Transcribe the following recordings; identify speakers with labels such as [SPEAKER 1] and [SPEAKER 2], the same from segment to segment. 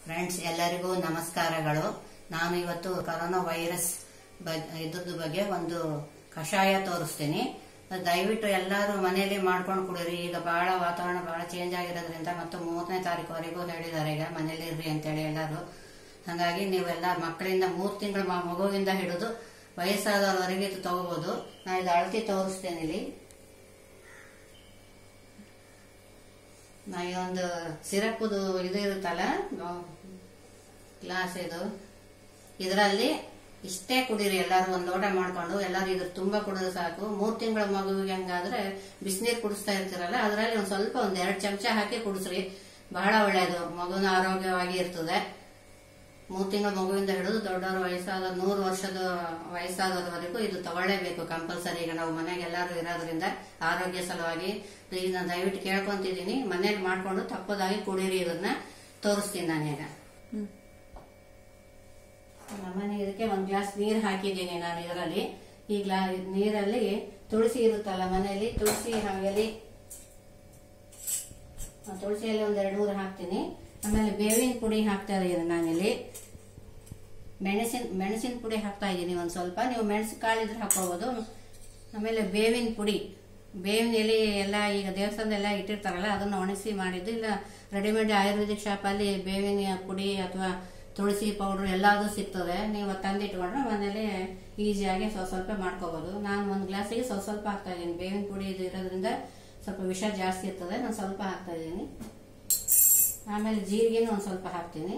[SPEAKER 1] friends ಎಲ್ಲರಿಗೂ ನಮಸ್ಕಾರಗಳು ನಾನು ಇವತ್ತು ಕೊರೋನಾ ವೈರಸ್ ಇದ್ರದ್ದು ಬಗ್ಗೆ ಒಂದು ಕಷಾಯ ತೋರಿಸ್ತೀನಿ ದಯವಿಟ್ಟು ಎಲ್ಲರೂ ಮನೆಯಲ್ಲಿ ಮಾಡ್ಕೊಂಡು ಕುಡೀರಿ ಈಗ ಬಹಳ ವಾತಾವರಣ ಬಹಳ ಚೇಂಜ್ ಆಗಿರೋದ್ರಿಂದ ಮತ್ತು ಮೂರನೇ ತಾರೀಕುವರೆಗೂ ಹೇಳಿದ್ದಾರೆ ಈಗ ಮನೇಲಿ ಇರ್ರಿ ಅಂತೇಳಿ ಎಲ್ಲರೂ ಹಾಗಾಗಿ ನೀವೆಲ್ಲ ಮಕ್ಕಳಿಂದ ಮೂರು ತಿಂಗಳ ಮಗುವಿಂದ ಹಿಡಿದು ವಯಸ್ಸಾದವರವರೆಗೆ ಇದು ತಗೋಬಹುದು ನಾನು ಇದು ಅಳತಿ ತೋರಿಸ್ತೇನೆ ಇಲ್ಲಿ ನಾ ಒಂದು ಸಿರಪ್ದು ಇದು ಇರುತ್ತಲ್ಲ ಗ್ಲಾಸ್ ಇದು ಇದರಲ್ಲಿ ಇಷ್ಟೇ ಕುಡೀರಿ ಎಲ್ಲರೂ ಒಂದು ಲೋಟ ಮಾಡ್ಕೊಂಡು ಎಲ್ಲರೂ ಇದ್ರ ತುಂಬಾ ಕುಡಿದ್ರೆ ಸಾಕು ಮೂರ್ ತಿಂಗಳ ಮಗುವಿಗೆ ಹಂಗಾದ್ರೆ ಬಿಸಿನೀರು ಕುಡಿಸ್ತಾ ಇರ್ತೀರಲ್ಲ ಅದರಲ್ಲಿ ಒಂದ್ ಸ್ವಲ್ಪ ಒಂದ್ ಎರಡ್ ಚಮಚ ಹಾಕಿ ಕುಡಿಸ್ರಿ ಬಹಳ ಒಳ್ಳೇದು ಮಗುನ ಆರೋಗ್ಯವಾಗಿ ಇರ್ತದೆ ಮೂರ್ ತಿಂಗಳ ಮಗುವಿಂದ ಹಿಡಿದು ದೊಡ್ಡವರು ವಯಸ್ಸಾದ ನೂರು ವರ್ಷದ ವಯಸ್ಸಾದವರೆಗೂ ಇದು ತಗೊಳ್ಳೇಬೇಕು ಕಂಪಲ್ಸರಿ ಈಗ ನಾವು ಮನೆಗೆ ಎಲ್ಲರೂ ಇರೋದ್ರಿಂದ ಆರೋಗ್ಯ ಸಲುವಾಗಿ ಈಗ ನಾನು ದಯವಿಟ್ಟು ಕೇಳ್ಕೊಂತಿದ್ದೀನಿ ಮನೇಲಿ ಮಾಡ್ಕೊಂಡು ತಪ್ಪದಾಗಿ ಕುಡೀರಿ ಇದನ್ನ ತೋರಿಸ್ತೀನಿ ನಾನೀಗ ನಮ್ಮನೆ ಇದಕ್ಕೆ ಒಂದ್ ಗ್ಲಾಸ್ ನೀರು ಹಾಕಿದ್ದೀನಿ ನಾನು ಇದರಲ್ಲಿ ಈ ಗ್ಲಾ ನೀರಲ್ಲಿ ತುಳಸಿ ಇರುತ್ತಲ್ಲ ಮನೆಯಲ್ಲಿ ತುಳಸಿ ಹಾಗೆಲ್ಲಿ ತುಳಸಿಯಲ್ಲಿ ಒಂದ್ ಎರಡು ಮೂರು ಹಾಕ್ತೀನಿ ಆಮೇಲೆ ಬೇವಿನ ಪುಡಿ ಹಾಕ್ತಾ ಇದ್ದೀನಿ ನಾನಿಲ್ಲಿ ಮೆಣಸಿನ ಮೆಣಸಿನ ಪುಡಿ ಹಾಕ್ತಾ ಇದ್ದೀನಿ ಒಂದ್ ಸ್ವಲ್ಪ ನೀವು ಮೆಣಸು ಕಾಳಿದ್ರೆ ಹಾಕೋಬಹುದು ಆಮೇಲೆ ಬೇವಿನ ಪುಡಿ ಬೇವಿನ ಎಲೆ ಎಲ್ಲ ಈಗ ದೇವಸ್ಥಾನದೆಲ್ಲ ಇಟ್ಟಿರ್ತಾರಲ್ಲ ಅದನ್ನ ಒಣಗಿಸಿ ಮಾಡಿದ್ದು ಇಲ್ಲ ರೆಡಿಮೇಡ್ ಆಯುರ್ವೇದಿಕ್ ಶಾಪಲ್ಲಿ ಬೇವಿನ ಪುಡಿ ಅಥವಾ ತುಳಸಿ ಪೌಡರ್ ಎಲ್ಲದೂ ಸಿಗ್ತದೆ ನೀವು ತಂದಿಟ್ಕೊಂಡ್ರೆ ಮನೇಲಿ ಈಸಿಯಾಗಿ ಸ್ವಲ್ಪ ಸ್ವಲ್ಪ ಮಾಡ್ಕೋಬಹುದು ನಾನು ಒಂದು ಗ್ಲಾಸಿಗೆ ಸ್ವಲ್ಪ ಸ್ವಲ್ಪ ಹಾಕ್ತಾ ಇದ್ದೀನಿ ಬೇವಿನ ಪುಡಿ ಇದು ಇರೋದ್ರಿಂದ ಸ್ವಲ್ಪ ವಿಷ ಜಾಸ್ತಿ ಇರ್ತದೆ ನಾನು ಸ್ವಲ್ಪ ಹಾಕ್ತಾ ಇದ್ದೀನಿ ಆಮೇಲೆ ಜೀರಿಗೆನೂ ಒಂದು ಸ್ವಲ್ಪ ಹಾಕ್ತೀನಿ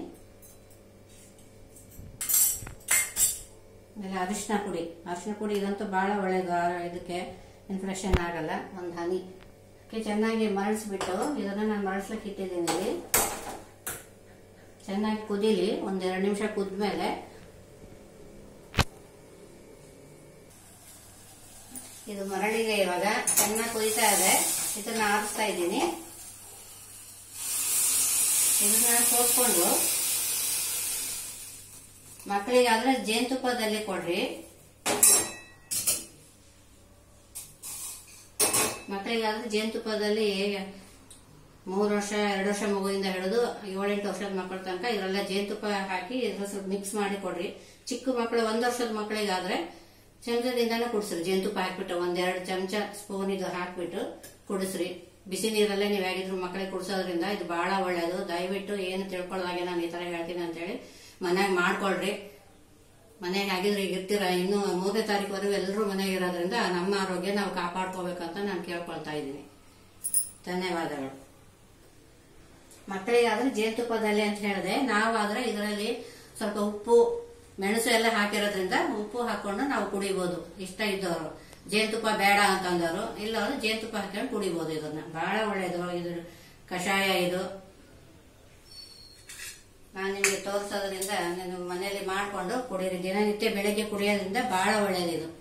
[SPEAKER 1] ಆಮೇಲೆ ಅರಿಶಿನ ಪುಡಿ ಅರಿಶಿನ ಪುಡಿ ಇದಂತೂ ಬಹಳ ಒಳ್ಳೇದು ಆ- ಇದಕ್ಕೆ ಇನ್ಫೆಕ್ಷನ್ ಆಗಲ್ಲ ಒಂದು ಹನಿ ಅದಕ್ಕೆ ಚೆನ್ನಾಗಿ ಮರಳಿಸ್ಬಿಟ್ಟು ಇದನ್ನ ನಾನು ಮರಳಿಸ್ಲಿಕ್ಕೆ ಇಟ್ಟಿದ್ದೀನಿ ಇಲ್ಲಿ ಚೆನ್ನಾಗಿ ಕುದೀಲಿ ಒಂದೆರಡು ನಿಮಿಷ ಕುದ್ಮೇಲೆ ಇದು ಮರಳಿದೆ ಇವಾಗ ಚೆನ್ನಾಗಿ ಕುದೀತಾ ಇದೆ ಇದನ್ನ ಆರಿಸ್ತಾ ಇದ್ದೀನಿ ಇದನ್ನ ಸೋಸ್ಕೊಂಡು ಮಕ್ಕಳಿಗಾದ್ರೆ ಜೇನುತುಪ್ಪದಲ್ಲಿ ಕೊಡ್ರಿ ಮಕ್ಕಳಿಗಾದ್ರೆ ಜೇನುತುಪ್ಪದಲ್ಲಿ ಮೂರು ವರ್ಷ ಎರಡು ವರ್ಷ ಮಗುವಿಂದ ಹಿಡಿದು ಏಳೆಂಟು ವರ್ಷದ ಮಕ್ಕಳ ತನಕ ಇದರೆಲ್ಲ ಜೇನುತುಪ್ಪ ಹಾಕಿ ಇದ್ರ ಸ್ವಲ್ಪ ಮಿಕ್ಸ್ ಮಾಡಿ ಕೊಡ್ರಿ ಚಿಕ್ಕ ಮಕ್ಕಳು ಒಂದ್ ವರ್ಷದ ಮಕ್ಕಳಿಗಾದ್ರೆ ಚಮಚದಿಂದಾನೆ ಕುಡಿಸ್ರಿ ಜೇನುತುಪ್ಪ ಹಾಕ್ಬಿಟ್ಟು ಒಂದೆರಡು ಚಮಚ ಸ್ಪೂನ್ ಇದು ಹಾಕ್ಬಿಟ್ಟು ಕುಡಿಸ್ರಿ ಬಿಸಿ ನೀರಲ್ಲೇ ನೀವು ಹೇಗಿದ್ರು ಮಕ್ಕಳಿಗೆ ಕುಡಿಸೋದ್ರಿಂದ ಇದು ಬಹಳ ಒಳ್ಳೇದು ದಯವಿಟ್ಟು ಏನು ತಿಳ್ಕೊಳ್ಳೋದಾಗೆ ನಾನು ಈ ತರ ಹೇಳ್ತೀನಿ ಅಂತೇಳಿ ಮನ್ಯಾಗ ಮಾಡ್ಕೊಳ್ರಿ ಮನೆಗೆ ಆಗಿದ್ರೆ ಈಗ ಇರ್ತೀರ ಇನ್ನು ಮೂರನೇ ತಾರೀಕುವರೆಗೂ ಎಲ್ಲರೂ ಮನೆಗೆ ಇರೋದ್ರಿಂದ ನಮ್ಮ ಆರೋಗ್ಯ ನಾವು ಕಾಪಾಡ್ಕೋಬೇಕಂತ ನಾನು ಕೇಳ್ಕೊಳ್ತಾ ಇದ್ದೀನಿ ಧನ್ಯವಾದಗಳು ಮಕ್ಕಳಿಗಾದ್ರೆ ಜೇನುತುಪ್ಪದಲ್ಲಿ ಅಂತ ಹೇಳಿದೆ ನಾವಾದ್ರೆ ಇದರಲ್ಲಿ ಸ್ವಲ್ಪ ಉಪ್ಪು ಮೆಣಸು ಎಲ್ಲ ಹಾಕಿರೋದ್ರಿಂದ ಉಪ್ಪು ಹಾಕೊಂಡು ನಾವು ಕುಡಿಬಹುದು ಇಷ್ಟ ಇದ್ದವರು ಜೇನುತುಪ್ಪ ಬೇಡ ಅಂತಂದವರು ಇಲ್ಲವರು ಜೇನುತುಪ್ಪ ಹಾಕೊಂಡು ಕುಡಿಬಹುದು ಇದನ್ನ ಬಹಳ ಒಳ್ಳೇದು ಇದು ಕಷಾಯ ಇದು ನಾನು ನಿಮಗೆ ತೋರಿಸೋದ್ರಿಂದ ನೀವು ಮನೆಯಲ್ಲಿ ಮಾಡ್ಕೊಂಡು ಕುಡೀರಿ ದಿನನಿತ್ಯ ಬೆಳಿಗ್ಗೆ ಕುಡಿಯೋದ್ರಿಂದ ಬಹಳ ಒಳ್ಳೇದಿದು